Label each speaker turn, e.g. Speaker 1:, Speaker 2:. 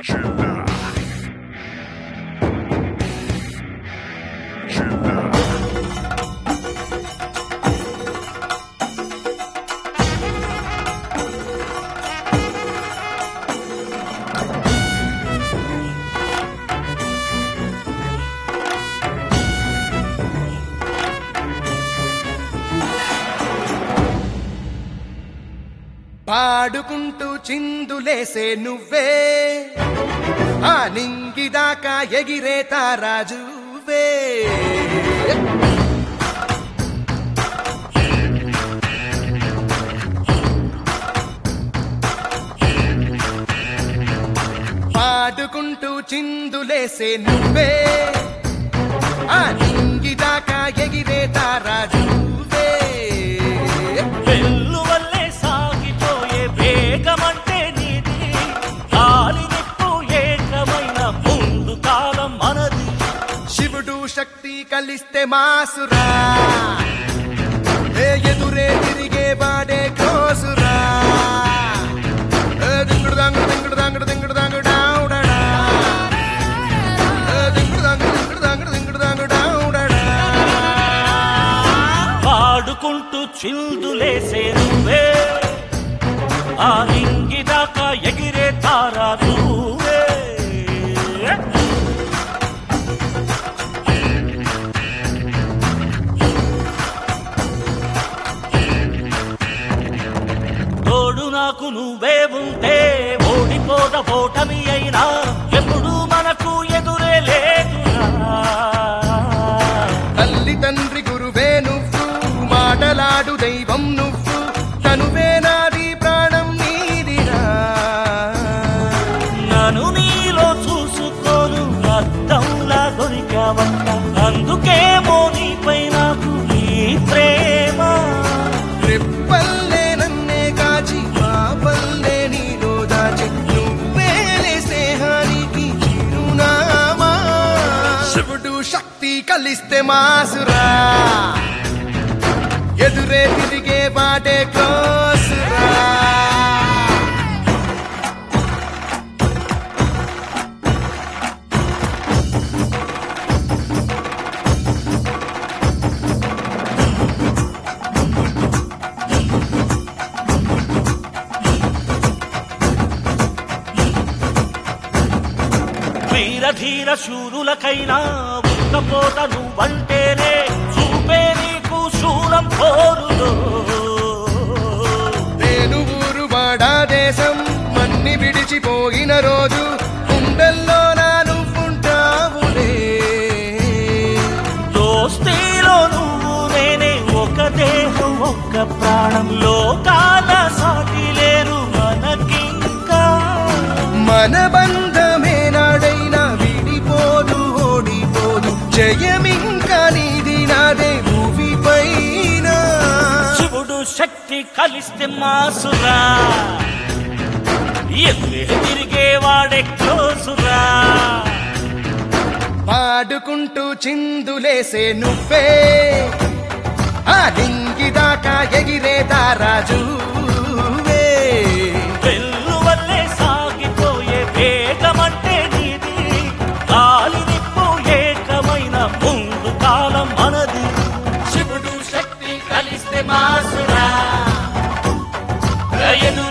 Speaker 1: Chilla. Chilla.
Speaker 2: పాడుకుంటూ చిందులేసే నువ్వే ఆ నింగిదాకా ఎగిరే తారాజువే పాడుకుంటూ చిందులేసే నువ్వే ఆ నింగిదాకా ఎగిరే తారాజువే
Speaker 3: వెల్లువల్లే సాగిపోయే వేగమంటే నీది గాలి నిప్పు ఏకమైన ముందు కాలం మనది
Speaker 2: శివుడు శక్తి కలిస్తే మాసురా ఏ ఎదురే తిరిగే వాడే కోసురా ఏ దింగుడు దాంగుడు దింగుడు దాంగుడు దింగుడు దాంగుడు డావుడడా. ఏ దింగుడు దాంగుడు దింగుడు దాంగుడు దింగుడు దాంగుడు డావుడడా.
Speaker 3: పాడుకుంటూ చిందులేసే నువ్వే ఆ ఇంగిదాకా ఎగిరే తారా నువ్వే తోడు నాకు నువ్వే ఉంటే ఓడిపోద ఓటమి అయినా ఎప్పుడు మనకు ఎదురే లేదురా
Speaker 2: తల్లి తండ్రి గురువే నువ్వు మాటలాడు దైవం నువ్వు తనువే నాది ప్రాణం నీదిరా
Speaker 3: నన్ను నీలో చూసుకోను అద్దంలా దొరికావంట అందుకేమో నీపై నాకు ఈ ప్రేమ
Speaker 2: రెప్పల్లే నన్నే కాచి మా పల్లె నీలో దాచి నువ్వేలే స్నేహానికి చిరునామా శివుడు శక్తి కలిస్తే మాసురా ఎదురే తిరిగే బాటే కోసురా
Speaker 3: వీరధీర శూరులకైనా ఉక్కపోత నువ్వంటేనే చూపే నీకు శూలం పోరులో
Speaker 2: నేను ఊరు వాడా దేశం మన్ని విడిచిపోయిన రోజు గుండెల్లో నా నువ్వుంటావులే
Speaker 3: దోస్తీలో నువ్వు నేనే ఒక దేహం ఒక్క ప్రాణం లోకాల సాటి లేరు మనకింకా
Speaker 2: మన బంధమే నాడైనా విడిపోదు ఓడిపోదు జయమింకా నీది నాదే భూమి పైన
Speaker 3: శివుడు శక్తి కలిస్తే మాసురా ఎదురే తిరిగేవాడే క్లోసురా
Speaker 2: పాడుకుంటూ చిందులేసే నువ్వే ఆ లింగిదాకా ఎగిరే తారాజువే
Speaker 3: వెల్లువల్లే సాగిపోయే వేగమంటే నీది గాలి నిప్పు ఏకమైన ముందు కాలం మనది శివుడు శక్తి కలిస్తే మాసురా ఎదురు